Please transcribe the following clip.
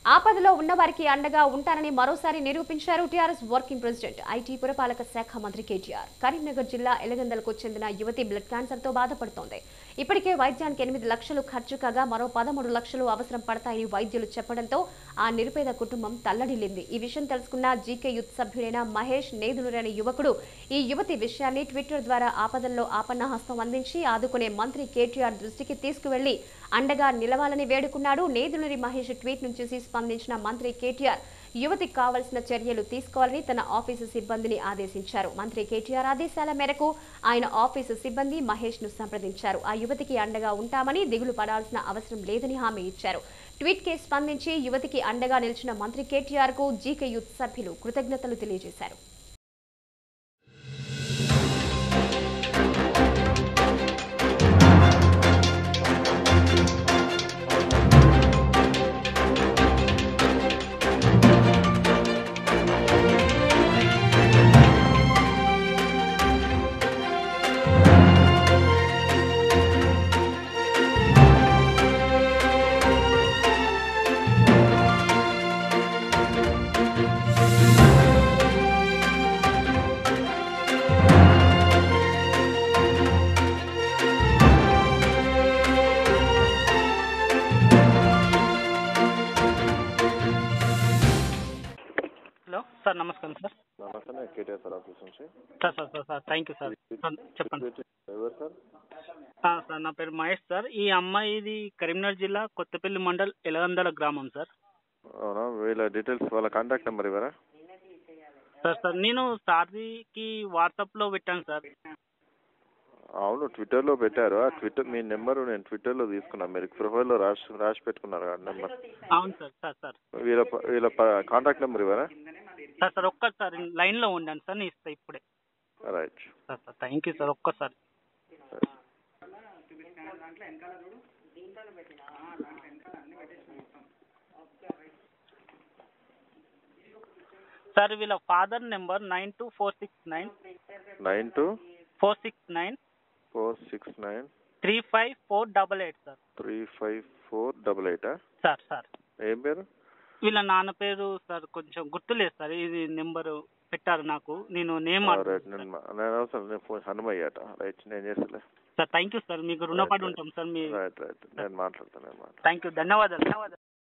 ఆపదలో ఉన్న వారికి అండగా ఉంటానని మరోసారి నిరూపించారు టీఆర్ఎస్ వర్కింగ్ ప్రెసిడెంట్ ఐటీ పురపాలక శాఖ మంత్రి కేటీఆర్ కరీంనగర్ జిల్లా ఎలగందలకు చెందిన యువతి బ్లడ్ క్యాన్సర్ తో బాధపడుతోంది ఇప్పటికే వైద్యానికి ఎనిమిది లక్షలు ఖర్చు కాగా మరో పదమూడు లక్షలు అవసరం పడతాయని వైద్యులు చెప్పడంతో ఆ నిరుపేద కుటుంబం తల్లడిల్లింది ఈ విషయం తెలుసుకున్న జీకే యూత్ సభ్యుడైన మహేష్ నేదులూరి అనే యువకుడు ఈ యువతి విషయాన్ని ట్విట్టర్ ద్వారా ఆపదల్లో ఆపన్న హస్తం అందించి ఆదుకునే మంత్రి కేటీఆర్ దృష్టికి తీసుకువెళ్లి అండగా నిలవాలని వేడుకున్నాడు నేదులూరి మహేష్ ట్వీట్ నుంచి చూసి స్పందించిన మంత్రి కేటీఆర్ యువతికి కావలసిన చర్యలు తీసుకోవాలని తన ఆఫీసు సిబ్బందిని ఆదేశించారు మంత్రి కేటీఆర్ ఆదేశాల మేరకు ఆయన ఆఫీసు సిబ్బంది మహేష్ ను సంప్రదించారు ఆ యువతికి అండగా ఉంటామని దిగులు పడాల్సిన అవసరం లేదని హామీ ఇచ్చారు ట్వీట్ కి స్పందించి యువతికి అండగా నిలిచిన మంత్రి కేటీఆర్ కు జీకే యూత్ సభ్యులు కృతజ్ఞతలు తెలియజేశారు హలో సార్ నమస్కారం సార్ నమస్తే నేను కేటీఆర్ సార్ ఆఫీస్ నుంచి sir sir sir sir thank you sir sir, చెప్పండి ఎవరు సార్ ఆ, సార్ నా పేరు మహేష్ సార్ ఈ అమ్మాయిది కరీంనగర్ జిల్లా కొత్తపల్లి మండల్ ఎలగందల గ్రామం సార్ అవునా వీళ్ళ డీటెయిల్స్ వాళ్ళ కాంటాక్ట్ నెంబర్ ఇవ్వరా సార్ సార్ నేను సార్కి వాట్సాప్లో పెట్టాను సార్ అవును ట్విట్టర్లో పెట్టారు ఆ ట్విట్టర్ మీ నెంబర్ నేను ట్విట్టర్లో తీసుకున్నాను మీరు ప్రొఫైల్లో రాసి రాసి పెట్టుకున్నారు ఆ నెంబర్ అవును సార్ సార్ సార్ వీళ్ళ ప- వీళ్ళ కాంటాక్ట్ నెంబర్ ఇవ్వరా సార్ సార్ ఒక్కసారి లైన్లో ఉండండి సార్ నేను ఇస్తా ఇప్పుడే right sir sir thank you sir ఒక్కసారి సార్ వీళ్ళ father number nine two four six nine nine two four six nine four six nine three five four double eight sir three five four double ఎయిటా sir sir ఏం పేరు వీళ్ళ నాన్న పేరు sir కొంచెం గుర్తులేదు సార్ ఇది నెంబర్ పెట్టారు నాకు నేను నేమ్ రైట్ నేను మా- నేను అవసరం నేను ఫోన్ హనుమయ్యాట రైట్ నేను చేస్తలే సార్ థ్యాంక్ యూ సార్ మీకు రుణపడి ఉంటాం సార్ మీ రైట్ రైట్ నేను మాట్లాడతాను నేను మాట్లాడతాను థ్యాంక్ యూ ధన్యవాదాలు ధన్యవాదాలు